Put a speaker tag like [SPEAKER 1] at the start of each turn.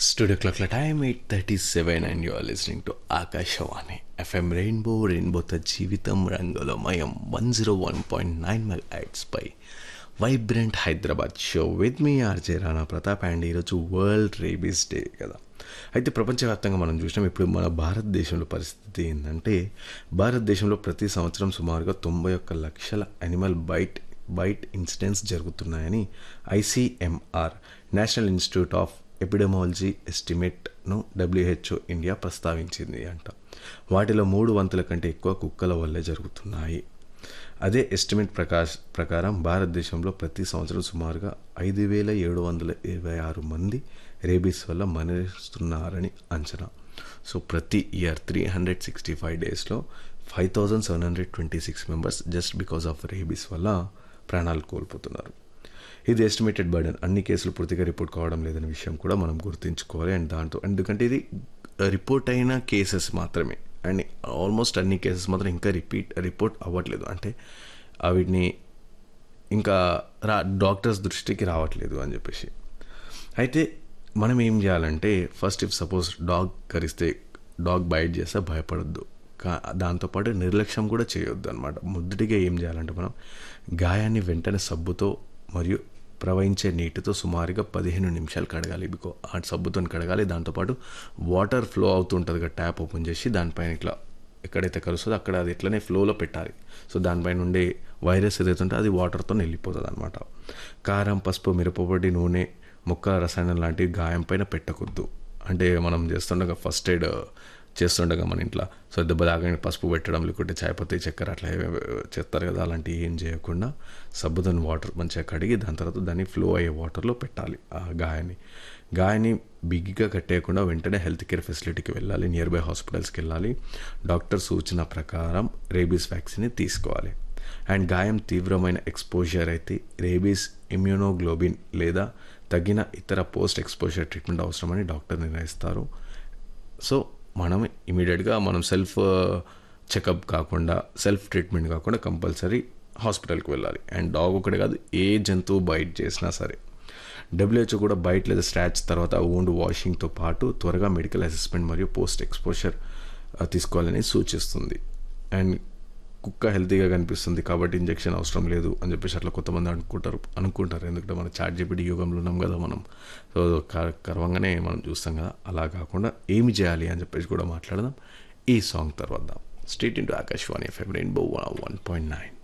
[SPEAKER 1] Studio clock la time 8:37 and you are listening to Akashawani FM Rainbow Rainbowతో జీవితం రంగులమయం one zero one point nine megahertz పై vibrant Hyderabad show with me RJ Rana Pratap and ఈరోజు world rabies day కదా అయితే ప్రపంచవ్యాప్తంగా మనం చూసినాం ఇప్పుడు మన భారతదేశంలో పరిస్థితి ఏంటంటే భారతదేశంలో ప్రతి సంవత్సరం సుమారుగా తొంభై ఒక్క లక్షల అనిమల్ బైట్ బైట్ ఇన్సిడెంట్స్ జరుగుతున్నాయని ICMR National Institute of Epidemiology ఎస్టిమేట్ను డబ్ల్యూహెచ్ఓ ఇండియా ప్రస్తావించింది అంట వాటిలో మూడు వంతుల కంటే ఎక్కువ కుక్కల వల్లే జరుగుతున్నాయి అదే ఎస్టిమేట్ ప్రకాశ్ ప్రకారం భారతదేశంలో ప్రతి సంవత్సరం సుమారుగా ఐదు వేల ఏడు వందల ఇరవై ఆరు మంది రేబీస్ వల్ల మరణిస్తున్నారని అంచనా సో ప్రతి year three hundred sixty five డేస్లో five thousand seven hundred twenty six members just because of rabies వల్ల ప్రాణాలు కోల్పోతున్నారు ఇది ఎస్టిమేటెడ్ బర్డన్ అన్ని కేసులు పూర్తిగా రిపోర్ట్ కావడం లేదనే విషయం కూడా మనం గుర్తుంచుకోవాలి అండ్ దాంతో ఎందుకంటే ఇది రిపోర్ట్ అయిన కేసెస్ మాత్రమే అండ్ ఆల్మోస్ట్ అన్ని కేసెస్ మాత్రం ఇంకా రిపీట్ రిపోర్ట్ అవ్వట్లేదు అంటే వీటిని ఇంకా రా డాక్టర్స్ దృష్టికి రావట్లేదు అని చెప్పేసి అయితే మనం ఏం చేయాలంటే ఫస్ట్ ఇఫ్ సపోజ్ డాగ్ కరిస్తే డాగ్ బైట్ చేస్తే భయపడద్దు కా దాంతోపాటు నిర్లక్ష్యం కూడా చేయొద్దు అనమాట మొదటిగా ఏం చేయాలంటే మనం గాయాన్ని వెంటనే సబ్బుతో మరియు ప్రవహించే నీటితో సుమారుగా పదిహేను నిమిషాలు కడగాలి బికో ఆ సబ్బుతో కడగాలి దాంతోపాటు వాటర్ ఫ్లో అవుతుంటుంది కదా ట్యాప్ ఓపెన్ చేసి దానిపైన ఇట్లా ఎక్కడైతే కలుస్తుందో అక్కడ అది ఇట్లనే ఫ్లోలో పెట్టాలి సో దానిపైన ఉండే వైరస్ ఏదైతే ఉంటే అది వాటర్తో వెళ్ళిపోతుంది అనమాట కారం పసుపు మిరపపొడి నూనె మొక్కల రసాయనం లాంటివి గాయం పైన పెట్టకూడదు అంటే మనం చేస్తుండగా ఫస్ట్ ఎయిడ్ చేస్తుండగా మన ఇంట్లో సో దెబ్బ తాగని పసుపు పెట్టడం లేకుంటే చాయపత్తి చక్కెర అట్లా చేస్తారు కదా అలాంటివి ఏం చేయకుండా సబ్బుతో వాటర్ మంచిగా కడిగి దాని తర్వాత దాన్ని ఫ్లో అయ్యే వాటర్లో పెట్టాలి ఆ గాయాన్ని గాయాన్ని బిగ్గా కట్టేయకుండా వెంటనే హెల్త్ కేర్ ఫెసిలిటీకి వెళ్ళాలి నియర్ బై హాస్పిటల్స్కి వెళ్ళాలి డాక్టర్ సూచన ప్రకారం రేబీస్ వ్యాక్సిన్ తీసుకోవాలి అండ్ గాయం తీవ్రమైన ఎక్స్పోజర్ అయితే రేబీస్ ఇమ్యూనోగ్లోబిన్ లేదా తగిన ఇతర పోస్ట్ ఎక్స్పోజర్ ట్రీట్మెంట్ అవసరమని డాక్టర్ నిర్ణయిస్తారు సో మనం ఇమీడియట్గా మనం సెల్ఫ్ చెకప్ కాకుండా సెల్ఫ్ ట్రీట్మెంట్ కాకుండా కంపల్సరీ హాస్పిటల్కి వెళ్ళాలి అండ్ డాగ్ ఒకటి కాదు ఏ జంతువు బైట్ చేసినా సరే డబ్ల్యూహెచ్ఓ కూడా బైట్ లేదా స్క్రాచ్ తర్వాత ఓండ్ వాషింగ్తో పాటు త్వరగా మెడికల్ అసెస్మెంట్ మరియు పోస్ట్ ఎక్స్పోజర్ తీసుకోవాలని సూచిస్తుంది అండ్ కుక్క హెల్తీగా కనిపిస్తుంది కాబట్టి ఇంజెక్షన్ అవసరం లేదు అని చెప్పేసి అట్లా కొంతమంది అనుకుంటారు అనుకుంటారు ఎందుకంటే మన చాట్ జీపీటీ యుగంలో ఉన్నాం కదా మనం సో కర్వంగానే మనం చూస్తాం కదా అలా కాకుండా ఏమి చేయాలి అని చెప్పేసి కూడా మాట్లాడదాం ఈ సాంగ్ తర్వాత straight into Akashvani FM Rainbow one point nine